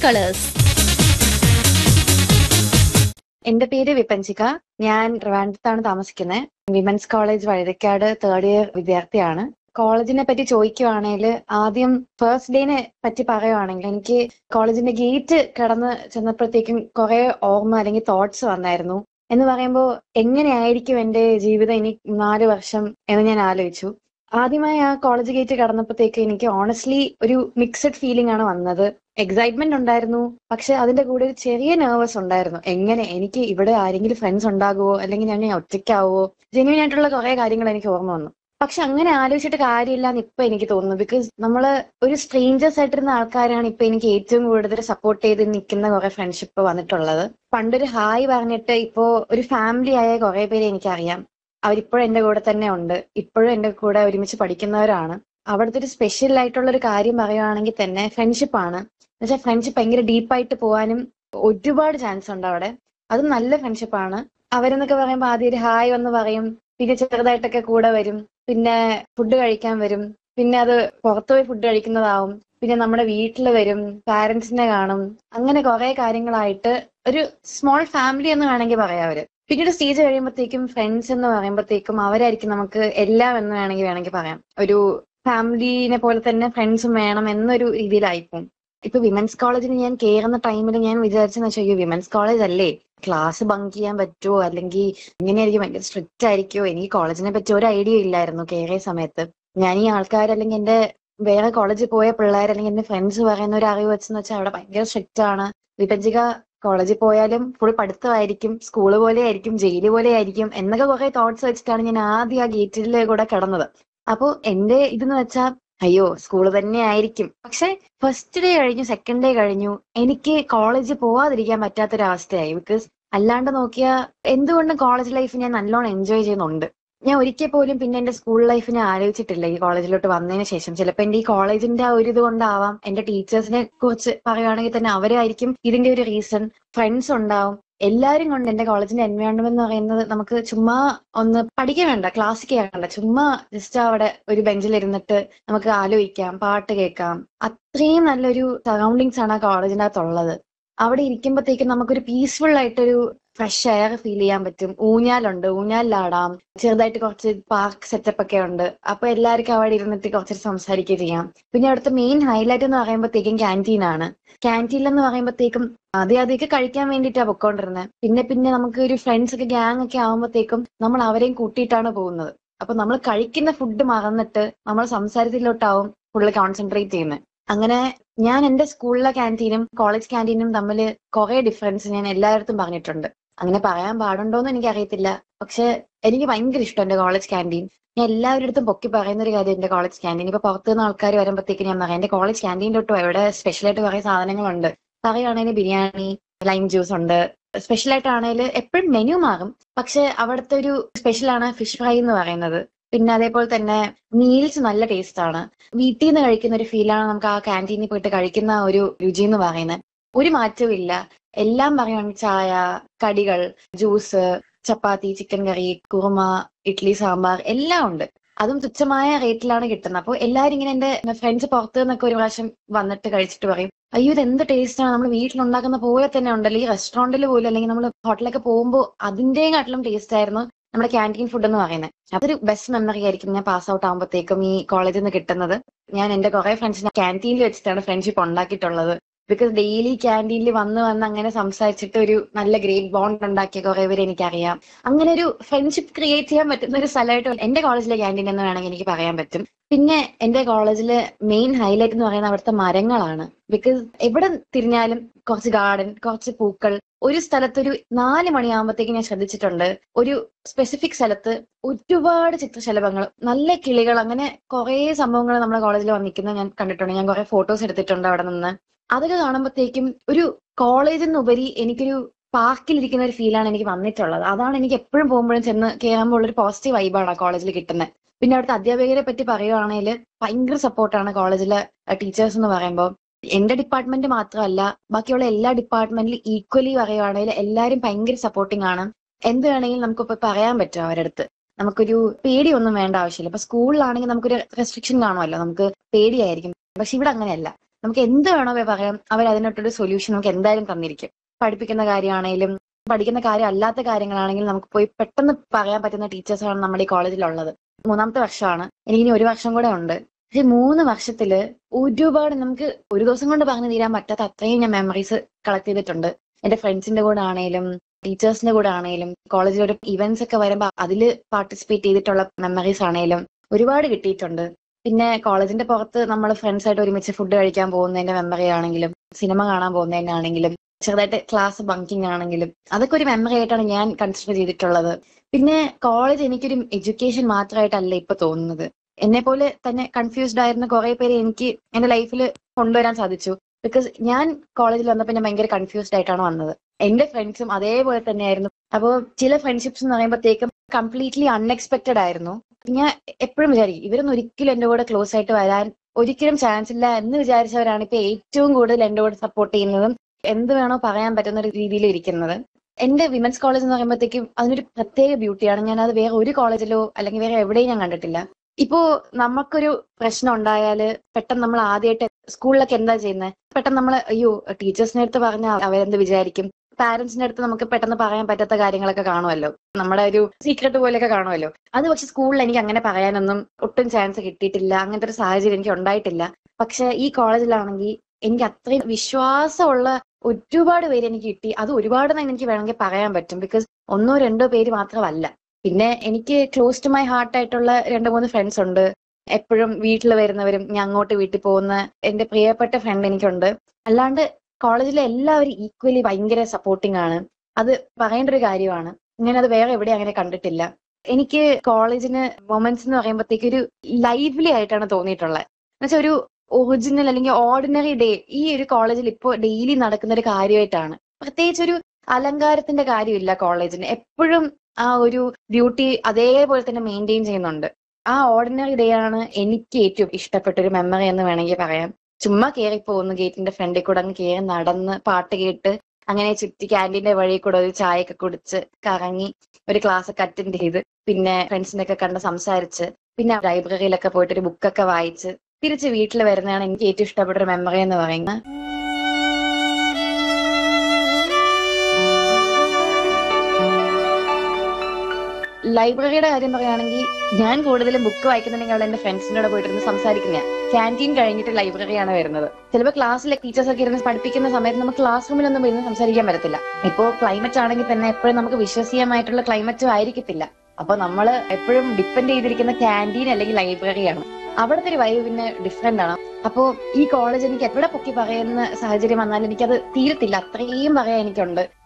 colours എന്റെ പേര് വിപഞ്ചിക ഞാൻ ട്രിവാൻഡ്രത്താണ് താമസിക്കുന്നത് women's college Vazhuthacaud third year വിദ്യാർത്ഥിയാണ് കോളേജിനെ പറ്റി ചോദിക്കുവാണെങ്കിൽ ആദ്യം ഫസ്റ്റ് ഡേനെ പറ്റി പറയുവാണെങ്കിൽ എനിക്ക് കോളേജിന്റെ ഗേറ്റ് കടന്ന് ചെന്നപ്പോഴത്തേക്കും കുറെ ഓർമ്മ അല്ലെങ്കിൽ തോട്ട്സ് വന്നായിരുന്നു എന്ന് പറയുമ്പോൾ എങ്ങനെയായിരിക്കും എന്റെ ജീവിതം ഇനി നാല് വർഷം എന്ന് ഞാൻ ആലോചിച്ചു ആദ്യമായി ആ കോളേജ് ഗേറ്റ് കടന്നപ്പോഴത്തേക്ക് എനിക്ക് ഓണസ്റ്റ്ലി ഒരു മിക്സഡ് ഫീലിംഗ് ആണ് വന്നത് എക്സൈറ്റ്മെന്റ് ഉണ്ടായിരുന്നു പക്ഷെ അതിന്റെ കൂടെ ഒരു ചെറിയ നെർവസ് ഉണ്ടായിരുന്നു എങ്ങനെ എനിക്ക് ഇവിടെ ആരെങ്കിലും ഫ്രണ്ട്സ് ഉണ്ടാകുമോ അല്ലെങ്കിൽ ഞാൻ ഒറ്റയ്ക്കാവോ ജെന്യൂൻ ആയിട്ടുള്ള കുറെ കാര്യങ്ങൾ എനിക്ക് ഓർമ്മ വന്നു പക്ഷെ അങ്ങനെ ആലോചിച്ചിട്ട് കാര്യമില്ല എന്ന് ഇപ്പൊ എനിക്ക് തോന്നുന്നു ബിക്കോസ് നമ്മള് ഒരു സ്ട്രേഞ്ചേഴ്സ് ആയിട്ടിരുന്ന ആൾക്കാരാണ് ഇപ്പൊ എനിക്ക് ഏറ്റവും കൂടുതൽ സപ്പോർട്ട് ചെയ്ത് നിൽക്കുന്ന കുറെ ഫ്രണ്ട്ഷിപ്പ് വന്നിട്ടുള്ളത് പണ്ടൊരു ഹായ് പറഞ്ഞിട്ട് ഇപ്പോ ഒരു ഫാമിലി ആയ കുറെ പേരെ എനിക്കറിയാം അവരിപ്പോഴും എന്റെ കൂടെ തന്നെ ഉണ്ട് ഇപ്പോഴും എന്റെ കൂടെ ഒരുമിച്ച് പഠിക്കുന്നവരാണ് അവിടുത്തെ ഒരു സ്പെഷ്യൽ ആയിട്ടുള്ള ഒരു കാര്യം പറയുവാണെങ്കിൽ തന്നെ ഫ്രണ്ട്ഷിപ്പ് ആണ് എന്നുവെച്ചാൽ ഫ്രണ്ട്ഷിപ്പ് ഭയങ്കര ഡീപ്പായിട്ട് പോകാനും ഒരുപാട് ചാൻസ് ഉണ്ട് അവിടെ അതും നല്ല ഫ്രണ്ട്ഷിപ്പ് ആണ് അവരെന്നൊക്കെ പറയുമ്പോൾ ആദ്യം ഒരു ഹായ് എന്ന് പറയും പിന്നെ ചെറുതായിട്ടൊക്കെ കൂടെ വരും പിന്നെ ഫുഡ് കഴിക്കാൻ വരും പിന്നെ അത് പുറത്തുപോയി ഫുഡ് കഴിക്കുന്നതാവും പിന്നെ നമ്മുടെ വീട്ടിൽ വരും പാരന്റ്സിനെ കാണും അങ്ങനെ കുറെ കാര്യങ്ങളായിട്ട് ഒരു സ്മോൾ ഫാമിലി എന്ന് വേണമെങ്കിൽ പറയാം അവര് പിന്നീട് സ്റ്റേജ് കഴിയുമ്പോഴത്തേക്കും ഫ്രണ്ട്സ് എന്ന് പറയുമ്പോഴത്തേക്കും അവരായിരിക്കും നമുക്ക് എല്ലാം എന്ന് വേണമെങ്കിൽ വേണമെങ്കിൽ പറയാം ഒരു ഫാമിലിനെ പോലെ തന്നെ ഫ്രണ്ട്സും വേണം എന്നൊരു രീതിയിലായിപ്പോവും ഇപ്പൊ വിമൻസ് കോളേജിന് ഞാൻ കയറുന്ന ടൈമിൽ ഞാൻ വിചാരിച്ചെന്ന് വെച്ചാൽ അയ്യോ വിമൻസ് കോളേജ് അല്ലേ ക്ലാസ് ബങ്ക് ചെയ്യാൻ പറ്റുമോ അല്ലെങ്കിൽ ഇങ്ങനെയായിരിക്കും ഭയങ്കര സ്ട്രിക്റ്റ് ആയിരിക്കുമോ എനിക്ക് കോളേജിനെ പറ്റി ഒരു ഐഡിയ ഇല്ലായിരുന്നു കയറിയ സമയത്ത് ഞാൻ ഈ ആൾക്കാർ അല്ലെങ്കിൽ എന്റെ വേറെ കോളേജിൽ പോയ പിള്ളേർ അല്ലെങ്കിൽ എന്റെ ഫ്രണ്ട്സ് പറയുന്ന ഒരു അറിവ് വെച്ചെന്ന് വെച്ചാൽ അവിടെ ഭയങ്കര സ്ട്രിക്റ്റ് ആണ് വിഭജിക കോളേജിൽ പോയാലും ഫുൾ പഠിത്തമായിരിക്കും സ്കൂള് പോലെ ആയിരിക്കും ജയില് പോലെ ആയിരിക്കും എന്നൊക്കെ കുറെ തോട്ട്സ് വെച്ചിട്ടാണ് ഞാൻ ആദ്യം ആ ഗേറ്റിൽ കൂടെ കിടന്നത് അപ്പോ എന്റെ ഇതെന്ന് വെച്ചാൽ അയ്യോ സ്കൂള് തന്നെ ആയിരിക്കും പക്ഷെ ഫസ്റ്റ് ഡേ കഴിഞ്ഞു സെക്കൻഡ് ഡേ കഴിഞ്ഞു എനിക്ക് കോളേജിൽ പോവാതിരിക്കാൻ പറ്റാത്തൊരവസ്ഥയായി ബിക്കോസ് അല്ലാണ്ട് നോക്കിയാൽ എന്തുകൊണ്ടും കോളേജ് ലൈഫ് ഞാൻ നല്ലോണം എൻജോയ് ചെയ്യുന്നുണ്ട് ഞാൻ ഒരിക്കൽ പോലും പിന്നെ എന്റെ സ്കൂൾ ലൈഫ് ഞാൻ ആലോചിച്ചിട്ടില്ല ഈ കോളേജിലോട്ട് വന്നതിന് ശേഷം ചിലപ്പോൾ എന്റെ ഈ കോളേജിന്റെ ആ ഒരു ഇത് കൊണ്ടാവാം എന്റെ ടീച്ചേഴ്സിനെ കുറിച്ച് പറയുകയാണെങ്കിൽ തന്നെ അവരായിരിക്കും ഇതിന്റെ ഒരു റീസൺ ഫ്രണ്ട്സ് ഉണ്ടാവും എല്ലാരും കൊണ്ട് എന്റെ കോളേജിന്റെ എൻവയോൺമെന്റ് എന്ന് പറയുന്നത് നമുക്ക് ചുമ്മാ ഒന്ന് പഠിക്കാൻ വേണ്ട ക്ലാസ് കേൾക്കണ്ട ചുമ്മാ ജസ്റ്റ് അവിടെ ഒരു ബെഞ്ചിൽ ഇരുന്നിട്ട് നമുക്ക് ആലോചിക്കാം പാട്ട് കേൾക്കാം അത്രയും നല്ലൊരു സറൗണ്ടിങ്സ് ആണ് ആ കോളേജിന്റെ അകത്തുള്ളത് അവിടെ ഇരിക്കുമ്പോഴത്തേക്കും നമുക്കൊരു പീസ്ഫുൾ ആയിട്ടൊരു ഫ്രഷ് എയർ ഫീൽ ചെയ്യാൻ പറ്റും ഊഞ്ഞാലുണ്ട് ഊഞ്ഞാലിലാടാം ചെറുതായിട്ട് കുറച്ച് പാർക്ക് സെറ്റപ്പ് ഒക്കെ ഉണ്ട് അപ്പൊ എല്ലാവർക്കും അവിടെ ഇരുന്നിട്ട് കുറച്ച് സംസാരിക്കുക ചെയ്യാം പിന്നെ അവിടുത്തെ മെയിൻ ഹൈലൈറ്റ് എന്ന് പറയുമ്പോഴത്തേക്കും ക്യാൻറ്റീൻ ആണ് ക്യാൻറ്റീൻ എന്ന് പറയുമ്പോഴത്തേക്കും ആദ്യം ആദ്യമൊക്കെ കഴിക്കാൻ വേണ്ടിയിട്ടാണ് പൊക്കോണ്ടിരുന്നത് പിന്നെ പിന്നെ നമുക്ക് ഒരു ഫ്രണ്ട്സ് ഒക്കെ ഗ്യാങ് ഒക്കെ ആകുമ്പോഴത്തേക്കും നമ്മൾ അവരെയും കൂട്ടിയിട്ടാണ് പോകുന്നത് അപ്പൊ നമ്മൾ കഴിക്കുന്ന ഫുഡ് മറന്നിട്ട് നമ്മൾ സംസാരത്തിലോട്ടാവും ഫുള്ള് കോൺസെൻട്രേറ്റ് ചെയ്യുന്നത് അങ്ങനെ ഞാൻ എന്റെ സ്കൂളിലെ ക്യാൻറ്റീനും കോളേജ് ക്യാൻറ്റീനും തമ്മിൽ കുറെ ഡിഫറൻസ് ഞാൻ എല്ലായിടത്തും പറഞ്ഞിട്ടുണ്ട് അങ്ങനെ പറയാൻ പാടുണ്ടോന്ന് എനിക്ക് അറിയത്തില്ല പക്ഷെ എനിക്ക് ഭയങ്കര ഇഷ്ടം എന്റെ കോളേജ് ക്യാൻറ്റീൻ ഞാൻ എല്ലാവരുടെ അടുത്തും പൊക്കി പറയുന്ന ഒരു കാര്യം എന്റെ കോളേജ് ക്യാൻറ്റീൻ ഇപ്പൊ പുറത്തുനിന്ന് ആൾക്കാർ വരുമ്പോഴത്തേക്ക് ഞാൻ പറയാം എന്റെ കോളേജ് ക്യാൻറ്റീനിലോട്ടോ ഇവിടെ സ്പെഷ്യൽ ആയിട്ട് കുറെ സാധനങ്ങളുണ്ട് പറയുകയാണെങ്കിൽ ബിരിയാണി ലൈം ജ്യൂസ് ഉണ്ട് സ്പെഷ്യൽ ആയിട്ടാണെങ്കിൽ എപ്പോഴും മെനു മാറും പക്ഷെ അവിടുത്തെ ഒരു സ്പെഷ്യൽ ആണ് ഫിഷ് ഫ്രൈ എന്ന് പറയുന്നത് പിന്നെ അതേപോലെ തന്നെ മീൽസ് നല്ല ടേസ്റ്റ് ആണ് വീട്ടിൽ നിന്ന് കഴിക്കുന്ന ഒരു ഫീലാണ് നമുക്ക് ആ ക്യാൻറ്റീനിൽ പോയിട്ട് കഴിക്കുന്ന ഒരു രുചി എന്ന് പറയുന്നത് ഒരു മാറ്റവും ഇല്ല എല്ലാം പറയുകയാണെങ്കിൽ ചായ കടികൾ juice chapati chicken curry kurma idli sambar എല്ലാം ഉണ്ട് അതും തുച്ഛമായ റേറ്റിലാണ് കിട്ടുന്നത് അപ്പോൾ എല്ലാവരും ഇങ്ങനെ എന്റെ ഫ്രണ്ട്സ് പുറത്തു നിന്നൊക്കെ ഒരു പ്രാവശ്യം വന്നിട്ട് കഴിച്ചിട്ട് പറയും അയ്യോ ഇത് എന്ത് ടേസ്റ്റ് ആണ് നമ്മൾ വീട്ടിലുണ്ടാക്കുന്ന പോലെ തന്നെ ഉണ്ടല്ലോ ഈ റെസ്റ്റോറന്റിൽ പോലും അല്ലെങ്കിൽ നമ്മൾ ഹോട്ടലൊക്കെ പോകുമ്പോൾ അതിന്റെയും കാട്ടിലും ടേസ്റ്റ് ആയിരുന്നു നമ്മുടെ ക്യാൻറ്റീൻ ഫുഡ് എന്ന് പറയുന്നത് അതൊരു ബെസ്റ്റ് മെമ്മറി ആയിരിക്കും ഞാൻ പാസ് ഔട്ട് ആകുമ്പോഴത്തേക്കും ഈ കോളേജിൽ നിന്ന് കിട്ടുന്നത് ഞാൻ എന്റെ കുറെ ഫ്രണ്ട്സിനെ ക്യാൻറ്റീനിൽ വെച്ചിട്ടാണ് ഫ്രണ്ട്ഷിപ്പ് ഉണ്ടാക്കിയിട്ടുള്ളത് ബിക്കോസ് ഡെയിലി ക്യാൻറ്റീനിൽ വന്ന് വന്ന് അങ്ങനെ സംസാരിച്ചിട്ട് ഒരു നല്ല ഗ്രേറ്റ് ബോണ്ട് ഉണ്ടാക്കിയ കുറെ പേര് എനിക്കറിയാം അങ്ങനെ ഒരു ഫ്രണ്ട്ഷിപ്പ് ക്രിയേറ്റ് ചെയ്യാൻ പറ്റുന്ന ഒരു സ്ഥലമായിട്ട് എന്റെ കോളേജിലെ ക്യാൻറ്റീൻ എന്ന് വേണമെങ്കിൽ എനിക്ക് പറയാൻ പറ്റും പിന്നെ എന്റെ കോളേജിലെ മെയിൻ ഹൈലൈറ്റ് എന്ന് പറയുന്നത് അവിടുത്തെ മരങ്ങളാണ് ബിക്കോസ് എവിടെ തിരിഞ്ഞാലും കുറച്ച് ഗാർഡൻ കുറച്ച് പൂക്കൾ ഒരു സ്ഥലത്തൊരു നാല് മണിയാകുമ്പോഴത്തേക്ക് ഞാൻ ശ്രദ്ധിച്ചിട്ടുണ്ട് ഒരു സ്പെസിഫിക് സ്ഥലത്ത് ഒരുപാട് ചിത്രശലഭങ്ങൾ നല്ല കിളികൾ അങ്ങനെ കുറെ സംഭവങ്ങൾ നമ്മുടെ കോളേജിൽ വന്നിരിക്കുന്നത് ഞാൻ കണ്ടിട്ടുണ്ട് ഞാൻ കുറെ ഫോട്ടോസ് എടുത്തിട്ടുണ്ട് അവിടെ നിന്ന് അതൊക്കെ കാണുമ്പോഴത്തേക്കും ഒരു കോളേജിൽ നിന്നുപരി എനിക്കൊരു പാർക്കിലിരിക്കുന്ന ഒരു ഫീലാണ് എനിക്ക് വന്നിട്ടുള്ളത് അതാണ് എനിക്ക് എപ്പോഴും പോകുമ്പോഴും ചെന്ന് കയറുമ്പോൾ ഉള്ളൊരു പോസിറ്റീവ് വൈബാണ് ആ കോളേജിൽ കിട്ടുന്നത് പിന്നെ അവിടുത്തെ അധ്യാപകരെ പറ്റി പറയുകയാണെങ്കിൽ ഭയങ്കര സപ്പോർട്ടാണ് കോളേജിലെ ടീച്ചേഴ്സ് എന്ന് പറയുമ്പോൾ എന്റെ ഡിപ്പാർട്ട്മെന്റ് മാത്രമല്ല ബാക്കിയുള്ള എല്ലാ ഡിപ്പാർട്ട്മെന്റിലും ഈക്വലി പറയുകയാണെങ്കിൽ എല്ലാവരും ഭയങ്കര സപ്പോർട്ടിംഗ് ആണ് എന്ത് വേണമെങ്കിലും നമുക്കിപ്പോ പറയാൻ പറ്റും അവരുടെ അടുത്ത് നമുക്കൊരു പേടിയൊന്നും വേണ്ട ആവശ്യമില്ല ഇപ്പൊ സ്കൂളിലാണെങ്കിൽ നമുക്കൊരു റെസ്ട്രിക്ഷൻ കാണുമല്ലോ നമുക്ക് പേടിയായിരിക്കും പക്ഷെ ഇവിടെ അങ്ങനെയല്ല നമുക്ക് എന്ത് വേണോ പോയി പറയാം അവർ അതിനൊട്ടൊരു സൊല്യൂഷൻ നമുക്ക് എന്തായാലും തന്നിരിക്കും പഠിപ്പിക്കുന്ന കാര്യമാണെങ്കിലും പഠിക്കുന്ന കാര്യം അല്ലാത്ത കാര്യങ്ങളാണെങ്കിലും നമുക്ക് പോയി പെട്ടെന്ന് പറയാൻ പറ്റുന്ന ടീച്ചേഴ്സാണ് നമ്മുടെ ഈ കോളേജിലുള്ളത് മൂന്നാമത്തെ വർഷമാണ് എനിക്ക് ഇനി ഒരു വർഷം കൂടെ ഉണ്ട് പക്ഷെ മൂന്ന് വർഷത്തില് ഒരുപാട് നമുക്ക് ഒരു ദിവസം കൊണ്ട് പറഞ്ഞു തീരാൻ പറ്റാത്ത അത്രയും ഞാൻ മെമ്മറീസ് കളക്ട് ചെയ്തിട്ടുണ്ട് എന്റെ ഫ്രണ്ട്സിന്റെ കൂടെ ആണെങ്കിലും ടീച്ചേഴ്സിന്റെ കൂടെ ആണെങ്കിലും കോളേജിൽ ഒരു ഇവന്റ്സ് ഒക്കെ വരുമ്പോൾ അതിൽ പാർട്ടിസിപ്പേറ്റ് ചെയ്തിട്ടുള്ള മെമ്മറീസ് ആണെങ്കിലും ഒരുപാട് കിട്ടിയിട്ടുണ്ട് പിന്നെ കോളേജിന്റെ പുറത്ത് നമ്മൾ ഫ്രണ്ട്സ് ആയിട്ട് ഒരുമിച്ച് ഫുഡ് കഴിക്കാൻ പോകുന്നതിന്റെ മെമ്മറി ആണെങ്കിലും സിനിമ കാണാൻ പോകുന്നതിന്റെ ആണെങ്കിലും ചെറുതായിട്ട് ക്ലാസ് ബങ്കിങ് ആണെങ്കിലും അതൊക്കെ ഒരു മെമ്മറി ആയിട്ടാണ് ഞാൻ കൺസിഡർ ചെയ്തിട്ടുള്ളത് പിന്നെ കോളേജ് എനിക്കൊരു എഡ്യൂക്കേഷൻ മാത്രമായിട്ടല്ല ഇപ്പൊ തോന്നുന്നത് എന്നെ പോലെ തന്നെ കൺഫ്യൂസ്ഡ് ആയിരുന്ന കുറെ പേര് എനിക്ക് എന്റെ ലൈഫിൽ കൊണ്ടുവരാൻ സാധിച്ചു ബിക്കോസ് ഞാൻ കോളേജിൽ വന്നപ്പോൾ ഞാൻ ഭയങ്കര കൺഫ്യൂസ്ഡ് ആയിട്ടാണ് വന്നത് എന്റെ ഫ്രണ്ട്സും അതേപോലെ തന്നെയായിരുന്നു അപ്പോൾ ചില ഫ്രണ്ട്ഷിപ്സ് എന്ന് പറയുമ്പോഴത്തേക്കും കംപ്ലീറ്റ്ലി അൺഎക്സ്പെക്ടഡ് ആയിരുന്നു ഞാൻ എപ്പോഴും വിചാരിക്കും ഇവരൊന്നും ഒരിക്കലും എന്റെ കൂടെ ക്ലോസ് ആയിട്ട് വരാൻ ഒരിക്കലും ചാൻസ് ഇല്ല എന്ന് വിചാരിച്ചവരാണ് ഇപ്പൊ ഏറ്റവും കൂടുതൽ എന്റെ കൂടെ സപ്പോർട്ട് ചെയ്യുന്നതും എന്ത് വേണോ പറയാൻ പറ്റുന്ന ഒരു രീതിയിൽ ഇരിക്കുന്നത് എന്റെ വിമൻസ് കോളേജ് എന്ന് പറയുമ്പോഴത്തേക്കും അതിനൊരു പ്രത്യേക ബ്യൂട്ടിയാണ് ഞാൻ അത് വേറെ ഒരു കോളേജിലോ അല്ലെങ്കിൽ വേറെ എവിടെയും ഞാൻ കണ്ടിട്ടില്ല ഇപ്പോ നമുക്കൊരു പ്രശ്നം ഉണ്ടായാല് പെട്ടെന്ന് നമ്മൾ ആദ്യമായിട്ട് സ്കൂളിലൊക്കെ എന്താ ചെയ്യുന്നത് പെട്ടെന്ന് നമ്മൾ അയ്യോ ടീച്ചേഴ്സിന്റെ അടുത്ത് പറഞ്ഞാൽ അവരെന്ത് വിചാരിക്കും പാരന്റ്സിന്റെ അടുത്ത് നമുക്ക് പെട്ടെന്ന് പറയാൻ പറ്റാത്ത കാര്യങ്ങളൊക്കെ കാണുമല്ലോ നമ്മുടെ ഒരു സീക്രട്ട് പോലെയൊക്കെ കാണുമല്ലോ അത് പക്ഷെ സ്കൂളിൽ എനിക്ക് അങ്ങനെ പറയാനൊന്നും ഒട്ടും ചാൻസ് കിട്ടിയിട്ടില്ല അങ്ങനത്തെ ഒരു സാഹചര്യം എനിക്ക് ഉണ്ടായിട്ടില്ല പക്ഷെ ഈ കോളേജിലാണെങ്കിൽ എനിക്ക് അത്രയും വിശ്വാസമുള്ള ഒരുപാട് പേര് എനിക്ക് കിട്ടി അത് ഒരുപാട് തന്നെ എനിക്ക് വേണമെങ്കിൽ പറയാൻ പറ്റും ബിക്കോസ് ഒന്നോ രണ്ടോ പേര് മാത്രമല്ല പിന്നെ എനിക്ക് ക്ലോസ് ടു മൈ ഹാർട്ട് ആയിട്ടുള്ള രണ്ട് മൂന്ന് ഫ്രണ്ട്സ് ഉണ്ട് എപ്പോഴും വീട്ടിൽ വരുന്നവരും ഞാൻ അങ്ങോട്ട് വീട്ടിൽ പോകുന്ന എന്റെ പ്രിയപ്പെട്ട ഫ്രണ്ട് എനിക്കുണ്ട് അല്ലാണ്ട് കോളേജിലെ എല്ലാവരും ഈക്വലി ഭയങ്കര സപ്പോർട്ടിംഗ് ആണ് അത് പറയേണ്ട ഒരു കാര്യമാണ് ഞാൻ അത് വേറെ എവിടെ അങ്ങനെ കണ്ടിട്ടില്ല എനിക്ക് കോളേജിന് മൊമെന്റ്സ് എന്ന് പറയുമ്പോഴത്തേക്ക് ഒരു ലൈവ്ലി ആയിട്ടാണ് തോന്നിയിട്ടുള്ളത് എന്നുവെച്ചാൽ ഒരു ഒറിജിനൽ അല്ലെങ്കിൽ ഓർഡിനറി ഡേ ഈ ഒരു കോളേജിൽ ഇപ്പോൾ ഡെയിലി നടക്കുന്ന ഒരു കാര്യമായിട്ടാണ് പ്രത്യേകിച്ച് ഒരു അലങ്കാരത്തിന്റെ കാര്യമില്ല കോളേജിന് എപ്പോഴും ആ ഒരു ബ്യൂട്ടി അതേപോലെ തന്നെ മെയിൻറ്റെയിൻ ചെയ്യുന്നുണ്ട് ആ ഓർഡിനറി ഡേ ആണ് എനിക്ക് ഏറ്റവും ഇഷ്ടപ്പെട്ട ഒരു മെമ്മറി എന്ന് വേണമെങ്കിൽ പറയാം ചുമ്മാ കയറി പോകുന്നു ഗേറ്റിന്റെ ഫ്രണ്ടിൽ കൂടെ അങ്ങ് കയറി നടന്ന് പാട്ട് കേട്ട് അങ്ങനെ ചുറ്റി ക്യാൻറ്റീന്റെ വഴി കൂടെ ഒരു ചായയൊക്കെ കുടിച്ച് കറങ്ങി ഒരു ക്ലാസ് ഒക്കെ അറ്റൻഡ് ചെയ്ത് പിന്നെ ഫ്രണ്ട്സിനെ ഒക്കെ കണ്ട് സംസാരിച്ച് പിന്നെ ലൈബ്രറിയിലൊക്കെ പോയിട്ട് ഒരു ബുക്കൊക്കെ വായിച്ച് തിരിച്ച് വീട്ടിൽ വരുന്നതാണ് എനിക്ക് ഏറ്റവും ഇഷ്ടപ്പെട്ട ഒരു മെമ്മറി എന്ന് പറയുന്നത് ലൈബ്രറിയുടെ കാര്യം പറയുകയാണെങ്കിൽ ഞാൻ കൂടുതലും ബുക്ക് വായിക്കുന്നുണ്ടെങ്കിൽ അവിടെ എന്റെ ഫ്രണ്ട്സിന്റെ കൂടെ പോയിട്ടിരുന്ന് സംസാരിക്കുന്നതാണ് ക്യാൻറ്റീൻ കഴിഞ്ഞിട്ട് ലൈബ്രറിയാണ് വരുന്നത് ചിലപ്പോൾ ക്ലാസ്സിലെ ടീച്ചേഴ്സ് ഒക്കെ ഇരുന്ന് പഠിപ്പിക്കുന്ന സമയത്ത് നമുക്ക് ക്ലാസ് റൂമിലൊന്നും ഇരുന്ന് സംസാരിക്കാൻ പറ്റത്തില്ല ഇപ്പോ ക്ലൈമറ്റ് ആണെങ്കിൽ തന്നെ എപ്പോഴും നമുക്ക് വിശ്വസീയമായിട്ടുള്ള ക്ലൈമറ്റും ആയിരിക്കത്തില്ല അപ്പൊ നമ്മൾ എപ്പോഴും ഡിപ്പെൻഡ് ചെയ്തിരിക്കുന്ന ക്യാൻറ്റീൻ അല്ലെങ്കിൽ ലൈബ്രറിയാണ് അവിടുത്തെ ഒരു വൈബ് പിന്നെ ഡിഫറെന്റ് ആണ് അപ്പോ ഈ കോളേജ് എനിക്ക് എവിടെ പൊക്കി പറയുന്ന സാഹചര്യം വന്നാലും എനിക്കത് തീരത്തില്ല അത്രയും പറയാൻ എനിക്കുണ്ട്